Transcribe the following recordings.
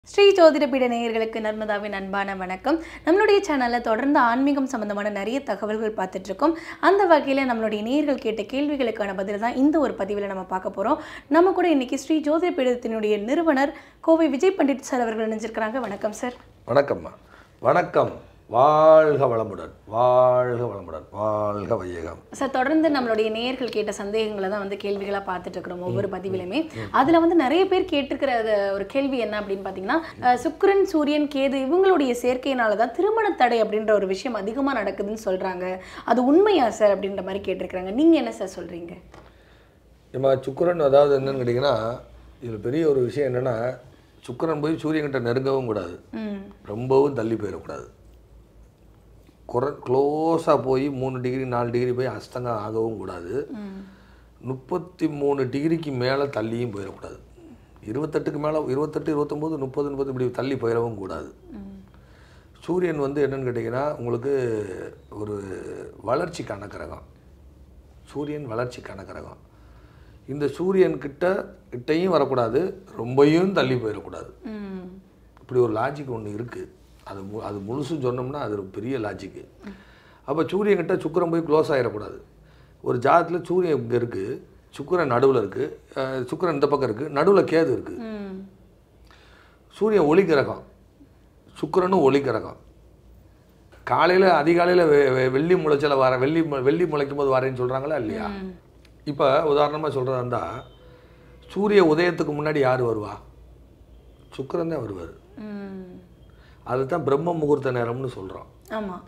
ஸ்ரீ ஜோதிடபீட நேயர்களுக்கு நர்மதாவின் அன்பான வணக்கம் நம்மளுடைய சேனலில் தொடர்ந்து ஆன்மீகம் சம்பந்தமான நிறைய தகவல்கள் பார்த்துட்டு இருக்கோம் அந்த வகையில் நம்மளுடைய நேயர்கள் கேட்ட கேள்விகளுக்கான பதில் தான் இந்த ஒரு பதிவில் நம்ம பார்க்க போகிறோம் நம்ம கூட இன்னைக்கு ஸ்ரீ ஜோதிட பீடத்தினுடைய நிறுவனர் கோவை விஜய் பண்டிட் சார் அவர்கள் இணைஞ்சிருக்கிறாங்க வணக்கம் சார் வணக்கம்மா வணக்கம் வாழ்க வளமுடன் வாழ்க வளமுடன் வாழ்க வையகம் சார் தொடர்ந்து நம்மளுடைய நேயர்கள் கேட்ட சந்தேகங்களை தான் வந்து கேள்விகளாக பார்த்துட்டு இருக்கிறோம் ஒவ்வொரு பதிவிலுமே அதில் வந்து நிறைய பேர் கேட்டிருக்கிற அது ஒரு கேள்வி என்ன அப்படின்னு பார்த்தீங்கன்னா அஹ், சுக்கிரன் சூரியன் கேது இவங்களுடைய சேர்க்கையினால தான் திருமண தடை அப்படின்ற ஒரு விஷயம் அதிகமாக நடக்குதுன்னு சொல்கிறாங்க அது உண்மையா சார் அப்படின்ற மாதிரி கேட்டிருக்கிறாங்க நீங்கள் என்ன சார் சொல்கிறீங்க நம்ம சுக்கிரன் அதாவது என்னன்னு கேட்டிங்கன்னா இதில் பெரிய ஒரு விஷயம் என்னென்னா சுக்கிரன் போய் சூரியன்கிட்ட நெருங்கவும் கூடாது ம் ரொம்பவும் தள்ளி போயிடக்கூடாது குற க்ளோஸாக போய் மூணு டிகிரி நாலு டிகிரி போய் அஸ்தங்கம் ஆகவும் கூடாது ம் முப்பத்தி மூணு டிகிரிக்கு மேலே தள்ளியும் போயிடக்கூடாது இருபத்தெட்டுக்கு மேலே இருபத்தெட்டு இருபத்தொம்போது முப்பது முப்பது இப்படி தள்ளி போயிடவும் கூடாது ம் சூரியன் வந்து என்னன்னு கேட்டிங்கன்னா உங்களுக்கு ஒரு வளர்ச்சி கணக்கிரகம் சூரியன் வளர்ச்சி கணக்கிரகம் இந்த சூரியன் கிட்ட கிட்டையும் வரக்கூடாது ரொம்பையும் தள்ளி போயிடக்கூடாது ம் இப்படி ஒரு லாஜிக் ஒன்று இருக்குது அது மு- அது முழுசும் சொன்னோம்னா அது ஒரு பெரிய லாஜிக்கு அப்போ சூரியன் கிட்ட சுக்கிரன் போய் க்ளோஸ் ஆகிடக்கூடாது ஒரு ஜாதத்தில் சூரியன் இங்கே இருக்குது சுக்கிரன் நடுவில் இருக்குது சுக்கிரன் இந்த பக்கம் இருக்குது நடுவில் கேது இருக்குது ம் சூரியன் ஒளி கிரகம் சுக்கிரனும் ஒளி கிரகம் காலையில் அதிகாலையில் வெள்ளி முளைச்சல வர வெள்ளி மு- வெள்ளி முளைக்கும் போது வரேன்னு சொல்கிறாங்களா இல்லையா ம் இப்போ உதாரணமாக சொல்கிறதா இருந்தால் சூரிய உதயத்துக்கு முன்னாடி யார் வருவா சுக்கிரன் தான் வருவார் ம் அதுதான் பிரம்ம முகூர்த்த நேரம்னு சொல்கிறோம் ஆமாம்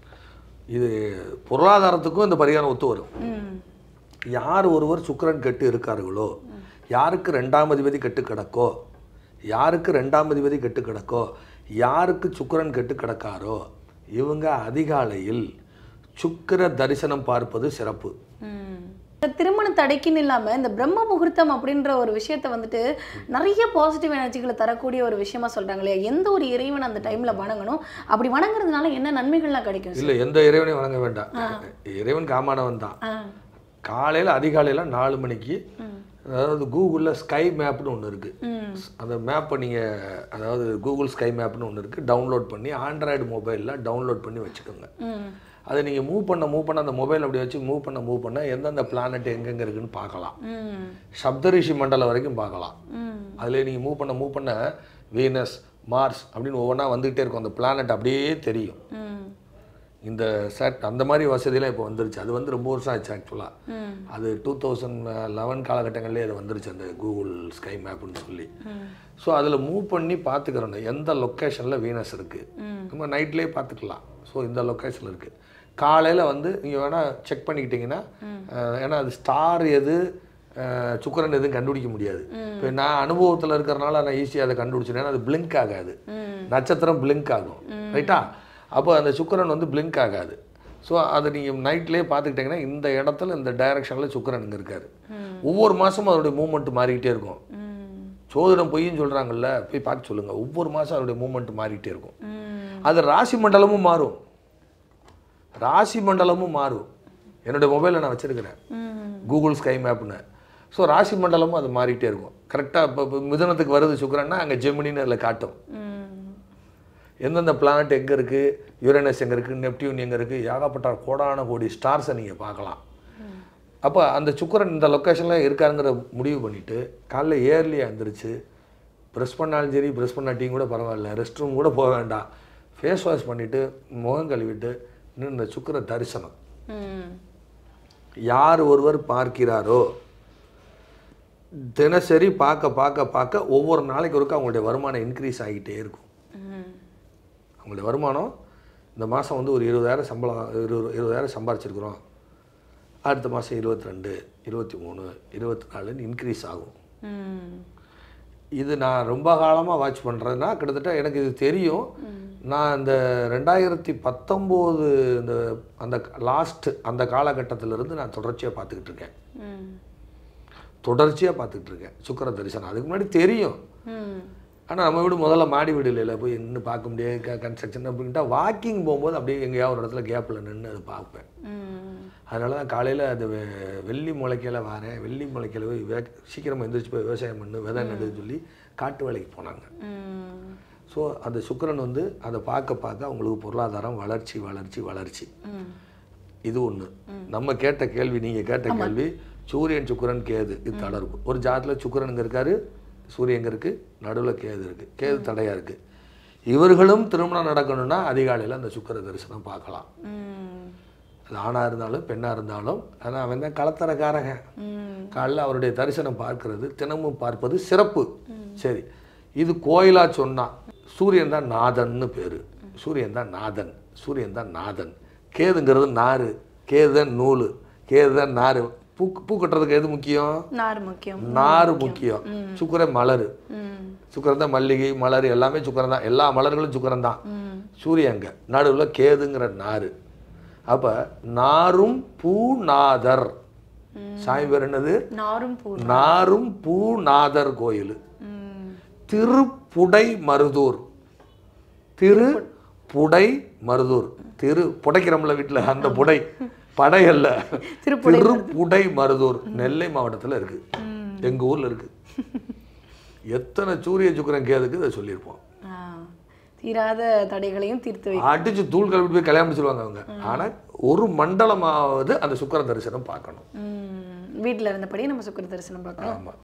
இது பொருளாதாரத்துக்கும் இந்த பரிகாரம் ஒத்து வரும் ம் யார் ஒருவர் சுக்கிரன் கெட்டு இருக்கார்களோ யாருக்கு ரெண்டாம் அதிபதி கெட்டு கிடக்கோ யாருக்கு ரெண்டாம் அதிபதி கெட்டு கிடக்கோ யாருக்கு சுக்கிரன் கெட்டு கிடக்காரோ இவங்க அதிகாலையில் சுக்கிர தரிசனம் பார்ப்பது சிறப்பு ம். இந்த திருமண தடைக்குன்னு இல்லாம இந்த பிரம்ம முகூர்த்தம் அப்படின்ற ஒரு விஷயத்த வந்துட்டு நிறைய பாசிட்டிவ் எனர்ஜிகளை தரக்கூடிய ஒரு விஷயமா சொல்றாங்க இல்லையா எந்த ஒரு இறைவன் அந்த டைம்ல வணங்கணும் அப்படி வணங்குறதுனால என்ன நன்மைகள்லாம் கிடைக்கும் சார்? இல்லை எந்த இறைவனையும் வணங்க வேண்டாம் இறைவன் காமானவன் தான் ஆ காலையில் அதிகாலையில் நாலு மணிக்கு ம். அதாவது கூகுளில் ஸ்கை மேப்னு ஒன்று இருக்குது ம் அந்த மேப்பை நீங்கள் அதாவது கூகுள் ஸ்கை மேப்னு ஒன்று இருக்குது டவுன்லோட் பண்ணி ஆண்ட்ராய்டு மொபைலில் டவுன்லோட் பண்ணி வச்சுக்கோங்க ம் அதை நீங்கள் மூவ் பண்ண மூவ் பண்ண அந்த மொபைல் அப்படி வச்சு மூவ் பண்ண மூவ் பண்ண எந்தெந்த பிளானட் எங்கெங்கே இருக்குன்னு பார்க்கலாம் ம் சப்தரிஷி மண்டலம் வரைக்கும் பார்க்கலாம் ம் அதில் நீங்கள் மூவ் பண்ண மூவ் பண்ண வீனஸ் மார்ஸ் அப்படின்னு ஒவ்வொன்றா வந்துகிட்டே இருக்கும் அந்த பிளானட் அப்படியே தெரியும் ம் இந்த செட் அந்த மாதிரி வசதியெல்லாம் இப்போ வந்துருச்சு அது வந்து ரொம்ப வருஷம் ஆச்சு ஆக்சுவலாக ம் அது டூ தௌசண்ட் லெவன் காலகட்டங்கள்லேயே அது வந்துருச்சு அந்த கூகுள் ஸ்கை மேப்னு சொல்லி ம் ஸோ அதில் மூவ் பண்ணி பார்த்துக்கிறோம் எந்த லொக்கேஷனில் வீனஸ் இருக்குது ம் நம்ம நைட்லேயே பார்த்துக்கலாம் ஸோ இந்த லொக்கேஷனில் இருக்குது காலையில் வந்து நீங்கள் வேணால் செக் பண்ணிக்கிட்டிங்கன்னா அஹ், ஏன்னா அது ஸ்டார் எது அஹ், சுக்கிரன் எதுவும் கண்டுபிடிக்க முடியாது இப்போ நான் அனுபவத்தில் இருக்கிறனால நான் ஈஸியாக அதை கண்டுபிடிச்சிட்டேன் ஏன்னா அது பிளிங்க் ஆகாது ம் நட்சத்திரம் பிளிங்க் ஆகும் ரைட்டா அப்போ அந்த சுக்கிரன் வந்து பிளிங்க் ஆகாது ஸோ அதை நீங்கள் நைட்லேயே பார்த்துக்கிட்டிங்கன்னா இந்த இடத்துல இந்த டைரக்ஷனில் சுக்கிரன் இங்கே இருக்காரு ஒவ்வொரு மாதமும் அதோடைய மூமெண்ட் மாறிக்கிட்டே இருக்கும் ம் சோதனம் பொய்ன்னு சொல்கிறாங்கல்ல போய் பார்த்து சொல்லுங்கள் ஒவ்வொரு மாதம் அதோடைய மூமெண்ட் மாறிக்கிட்டே இருக்கும் ம் அது ராசி மண்டலமும் மாறும் ராசி மண்டலமும் மாறும் என்னுடைய மொபைலில் நான் வச்சுருக்கிறேன் ம் கூகுள் ஸ்கை மேப்னு ஸோ ராசி மண்டலமும் அது மாறிட்டே இருக்கும் கரெக்டாக இப்போ இப்போ மிதனத்துக்கு வருது சுக்கிரன்னா அங்கே ஜெமினின்னு அதில் காட்டும் ம் எந்தெந்த பிளானட் எங்கே இருக்குது யுரேனஸ் எங்கே இருக்குது நெப்டியூன் எங்கே இருக்குது ஏகப்பட்ட கோடான கோடி ஸ்டார்ஸை நீங்கள் பார்க்கலாம் அப்போ அந்த சுக்கிரன் இந்த லொக்கேஷனில் இருக்காருங்கிற முடிவு பண்ணிவிட்டு காலைல ஏர்லியாக எழுந்திரிச்சு ப்ரெஸ் பண்ணாலும் சரி ப்ரெஸ் பண்ணாட்டியும் கூட பரவாயில்ல ரெஸ்ட் ரூம் கூட போக வேண்டாம் ஃபேஸ் வாஷ் பண்ணிவிட்டு முகம் கழுவிட்டு இன்னும் இந்த சுக்கிர தரிசனம் ம் யார் ஒருவர் பார்க்கிறாரோ தினசரி பார்க்க பார்க்க பார்க்க ஒவ்வொரு நாளைக்கு ஒருக்க அவங்களுடைய வருமானம் இன்க்ரீஸ் ஆகிட்டே இருக்கும் ம் அவங்களுடைய வருமானம் இந்த மாதம் வந்து ஒரு இருபதாயிரம் சம்பளம் இருபது இருபதாயிரம் சம்பாரிச்சிருக்கிறோம் அடுத்த மாதம் இருபத்தி ரெண்டு இருபத்தி மூணு இருபத்தி நாலுன்னு இன்க்ரீஸ் ஆகும் ம் இது நான் ரொம்ப காலமாக வாட்ச் பண்ணுறதுனா கிட்டத்தட்ட எனக்கு இது தெரியும் நான் இந்த ரெண்டாயிரத்தி பத்தொம்போது இந்த அந்த லாஸ்ட் அந்த காலகட்டத்திலிருந்து நான் தொடர்ச்சியாக பார்த்துக்கிட்டு இருக்கேன் ம் தொடர்ச்சியாக பார்த்துக்கிட்டு இருக்கேன் சுக்கிர தரிசனம் அதுக்கு முன்னாடி தெரியும் ம் ஆனால் நம்ம வீடு முதல்ல மாடி வீடு இல்லை போய் நின்று பார்க்க முடியாது க கன்ஸ்ட்ரக்ஷன் அப்படின்ட்டா வாக்கிங் போகும்போது அப்படியே எங்கேயாவது ஒரு இடத்துல கேப்பில் நின்று அதை பார்ப்பேன் ம் அதனால தான் காலையில் அது வெ- வெள்ளி முளைக்கையில் வரேன் வெள்ளி முளைக்கையில் போய் வே சீக்கிரமாக எந்திரிச்சு போய் விவசாயம் பண்ணு விதை நடுன்னு சொல்லி காட்டு வேலைக்கு போனாங்க ம். ஸோ அந்த சுக்கிரன் வந்து அதை பார்க்க பார்க்க அவங்களுக்கு பொருளாதாரம் வளர்ச்சி வளர்ச்சி வளர்ச்சி ம். இது ஒன்று நம்ம கேட்ட கேள்வி நீங்கள் கேட்ட கேள்வி சூரியன் சுக்கிரன் கேது இது தளர்வு ஒரு ஜாதத்தில் சுக்கிரன் இங்கே இருக்காரு சூரியன் இங்கே இருக்குது நடுவில் கேது இருக்குது கேது தடையாக இருக்குது இவர்களும் திருமணம் நடக்கணும்னா அதிகாலையில் அந்த சுக்கிர தரிசனம் பார்க்கலாம் ம். அது ஆணாக இருந்தாலும் பெண்ணாக இருந்தாலும் ஆனால் அவன் தான் கலத்தரக்காரங்க ம். காலைல அவருடைய தரிசனம் பார்க்கிறது தினமும் பார்ப்பது சிறப்பு சரி இது கோயிலா சொன்னா சூரியன் தான் நாதன்னு பேரு சூரியன் தான் நாதன் சூரியன் தான் நாதன் கேதுங்கிறது நாறு கேது தான் நூல் கேது தான் நாறு பூ பூ கட்டுறதுக்கு எது முக்கியம் நார் முக்கியம் நாறு முக்கியம் சுக்கரன் மலர் ம். சுக்கரன் தான் மல்லிகை மலர் எல்லாமே சுக்கரன் தான் எல்லா மலர்களும் சுக்கரன் தான் ம். சூரியங்க நடுவில் கேதுங்கிற நாறு அப்ப நாரும் பூநாதர் சாமி பேர் என்னது நாரும் பூ நாரும் பூநாதர் கோயில் ம். திருப்புடை மருதூர் திரு புடை மருதூர் திரு புடைக்கிறோம்ல வீட்டுல அந்த புடை படை அல்ல திருப்புடை திருப்புடை மருதூர் நெல்லை மாவட்டத்துல இருக்கு எங்க ஊர்ல இருக்கு எத்தனை சூரிய சுக்கிரன் கேதுக்கு இதை சொல்லியிருப்போம் ஆ. தீராத தடைகளையும் தீர்த்து வை அடிச்சு தூள் கழுவிட்டு போய் கல்யாணம் முடிச்சிருவாங்க அவங்க ஆனா ஒரு மண்டலமாவது அந்த சுக்கிர தரிசனம் பார்க்கணும் ம். வீட்ல இருந்தபடியே நம்ம சுக்கர தரிசனம் பார்க்கலாம் ஆமா